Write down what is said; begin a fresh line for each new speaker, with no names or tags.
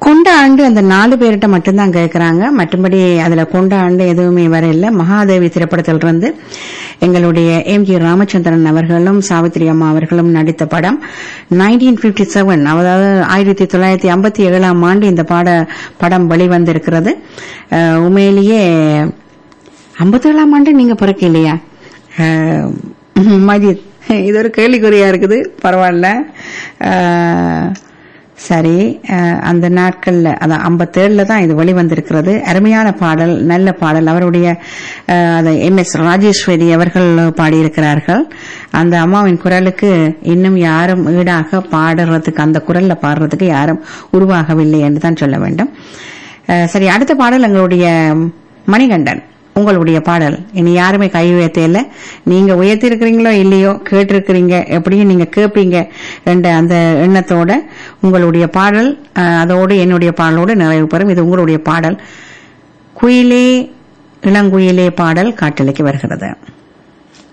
கொண்ட ஆண்டு அந்த நாலு பேர்கிட்ட மட்டும்தான் கேட்கறாங்க மற்றபடி அதுல கொண்ட ஆண்டு எதுவுமே வரையில மகாதேவி திரைப்படத்திலிருந்து எங்களுடைய எம் ஜி ராமச்சந்திரன் அவர்களும் சாவித்திரி அம்மா அவர்களும் நடித்த படம் நைன்டீன் பிப்டி செவன் அதாவது ஆயிரத்தி தொள்ளாயிரத்தி ஐம்பத்தி ஏழாம் ஆண்டு இந்த பாட படம் வெளிவந்திருக்கிறது அஹ், உண்மையிலேயே ஐம்பத்தேழாம் ஆண்டு நீங்க பிறக்க இல்லையா அஹ், மஜித் இது ஒரு கேள்விக்குறியா இருக்குது பரவாயில்ல அஹ், சரி அஹ், அந்த நாட்கள்ல அதான் ஐம்பத்தேழுல தான் இது வெளிவந்திருக்கிறது அருமையான பாடல் நல்ல பாடல் அவருடைய அஹ், அதை எம் எஸ் ராஜேஸ்வரி அவர்கள் பாடியிருக்கிறார்கள் அந்த அம்மாவின் குரலுக்கு இன்னும் யாரும் ஈடாக பாடுறதுக்கு அந்த குரல்ல பாடுறதுக்கு யாரும் உருவாகவில்லை என்று தான் சொல்ல வேண்டும் அஹ், சரி அடுத்த பாடல் எங்களுடைய மணிகண்டன் உங்களுடைய பாடல் இனி யாருமே கை உயர்த்தையில நீங்க உயர்த்தி இருக்கிறீங்களோ இல்லையோ கேட்டிருக்கிறீங்க எப்படியும் நீங்க கேட்பீங்க என்ற அந்த எண்ணத்தோட உங்களுடைய பாடல் அஹ், அதோடு என்னுடைய பாடலோடு நிறைவு பெறும் இது உங்களுடைய பாடல் குயிலே இளங்குயிலே பாடல் காட்டலைக்கு வருகிறது